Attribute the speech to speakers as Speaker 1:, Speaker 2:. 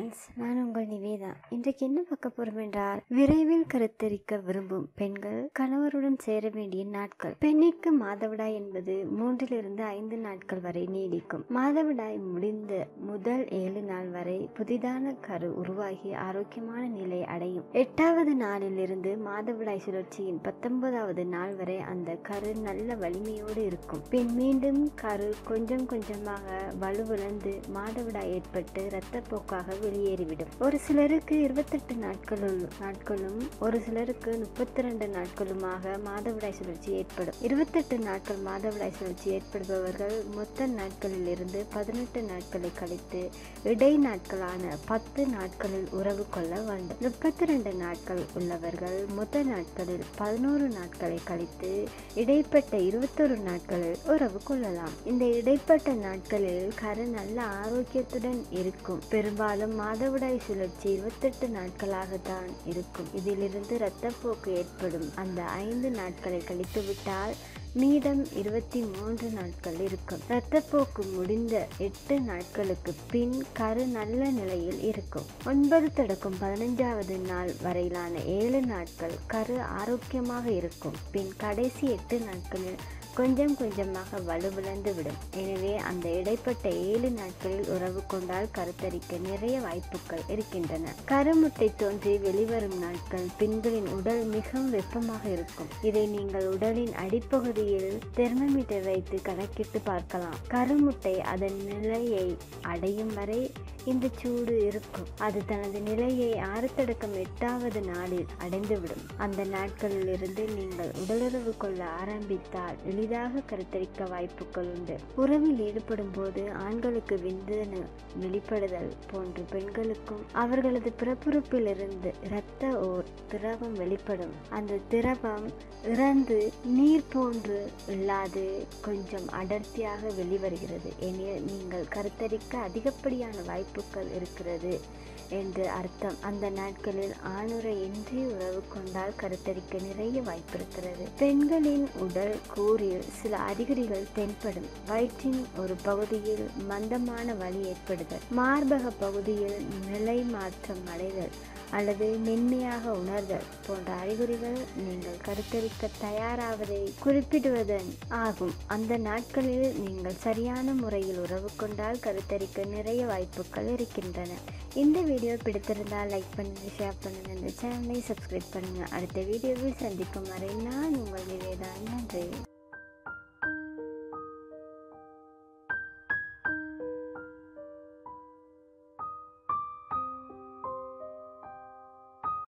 Speaker 1: friends நான் உங்கள் நிவேதா இன்றைக்கு என்ன பார்க்க போறோம் என்றால் விரைவில் கருத்தரிக்க விரும்பும் பெண்கள் கணவருடன் சேர வேண்டிய நாட்கள் பெண்ணிற்கு மாதவிடாய் என்பது மூன்றிலிருந்து ஐந்து நாட்கள் வரை நீடிக்கும் மாதவிடாய் முடிந்த முதல் ஏழு நாள் வரை புதிதான கரு உருவாகி ஆரோக்கியமான நிலை அடையும் எட்டாவது நாளிலிருந்து மாதவிடாய் சுழற்சியின் பத்தொன்பதாவது நாள் வரை அந்த கரு நல்ல வலிமையோடு இருக்கும் பின் மீண்டும் கரு கொஞ்சம் கொஞ்சமாக வலுவிழந்து மாதவிடாய் ஏற்பட்டு இரத்தப்போக்காக வெளியேறிவிடும் ஒரு சிலருக்கு இருபத்தெட்டு நாட்களும் நாட்களும் ஒரு சிலருக்கு முப்பத்தி ரெண்டு நாட்களுமாக மாதவிடாய் சுழற்சி ஏற்படும் இருபத்தெட்டு நாட்கள் மாதவிடாய் சுழற்சி ஏற்படுபவர்கள் மொத்த நாட்களில் இருந்து பதினெட்டு நாட்களை கழித்து இடை நாட்களான பத்து நாட்களில் உறவு கொள்ள வேண்டும் முப்பத்தி ரெண்டு நாட்கள் உள்ளவர்கள் மொத்த நாட்களில் பதினோரு நாட்களை கழித்து இடைப்பட்ட இருபத்தொரு நாட்களில் உறவு கொள்ளலாம் இந்த இடைப்பட்ட நாட்களில் கரு நல்ல ஆரோக்கியத்துடன் இருக்கும் பெரும்பாலும் மாதவிடாய் சுழற்சி இருபத்தெட்டு நாட்களாகத்தான் இருக்கும் இதிலிருந்து இரத்தப்போக்கு ஏற்படும் அந்த ஐந்து நாட்களை கழித்து விட்டால் மீதம் இருபத்தி மூன்று நாட்கள் இருக்கும் இரத்தப்போக்கு முடிந்த எட்டு நாட்களுக்கு பின் கரு நல்ல நிலையில் இருக்கும் ஒன்பது தொடக்கம் பதினஞ்சாவது நாள் வரையிலான ஏழு நாட்கள் கரு ஆரோக்கியமாக இருக்கும் பின் கடைசி எட்டு நாட்களில் கொஞ்சம் கொஞ்சமாக வலுவிழந்து விடும் எனவே அந்த இடைப்பட்ட ஏழு நாட்களில் உறவு கொண்டால் கருத்தரிக்க நிறைய வாய்ப்புகள் இருக்கின்றன கருமுட்டை தோன்றி வெளிவரும் நாட்கள் பெண்களின் உடல் மிகவும் வெப்பமாக இருக்கும் இதை நீங்கள் உடலின் அடிப்பகுதியில் தெர்மோமீட்டர் வைத்து கணக்கிட்டு பார்க்கலாம் கருமுட்டை அதன் நிலையை அடையும் வரை இந்த சூடு இருக்கும் அது தனது நிலையை ஆறுத்தடக்கம் எட்டாவது நாளில் அடைந்துவிடும் அந்த நாட்களில் இருந்து நீங்கள் உடலுறவு கொள்ள ஆரம்பித்தால் எளிதாக கருத்தரிக்க வாய்ப்புகள் உண்டு உறவில் ஈடுபடும் போது ஆண்களுக்கு விந்தணு வெளிப்படுதல் போன்று பெண்களுக்கும் அவர்களது பிறப்புறுப்பிலிருந்து இரத்த ஓர் திரவம் வெளிப்படும் அந்த திரவம் இறந்து நீர் போன்று இல்லாது கொஞ்சம் அடர்த்தியாக வெளிவருகிறது எனில் நீங்கள் கருத்தரிக்க அதிகப்படியான வாய்ப்புகள் இருக்கிறது என்று அர்த்தம் அந்த நாட்களில் ஆணுரை இன்றி உறவு கொண்டால் கருத்தரிக்க நிறைய வாய்ப்பு இருக்கிறது பெண்களின் உடல் கூறில் சில அறிகுறிகள் தென்படும் வயிற்றின் ஒரு பகுதியில் மந்தமான வலி ஏற்படுதல் மார்பக பகுதியில் நிலை மாற்றம் அடைதல் அல்லது மென்மையாக உணர்தல் போன்ற அறிகுறிகள் நீங்கள் கருத்தரிக்க தயாராவதை குறிப்பிடுவதன் ஆகும் அந்த நாட்களில் நீங்கள் சரியான முறையில் உறவு கொண்டால் கருத்தரிக்க நிறைய வாய்ப்புகள் இருக்கின்றன இந்த வீடியோ பிடித்திருந்தால் லைக் பண்ணுங்க ஷேர் பண்ணுங்க இந்த சேனலை சப்ஸ்கிரைப் பண்ணுங்க அடுத்த வீடியோவில் சந்திக்கும் வரை நான் உங்கள் நிவேதா நன்றி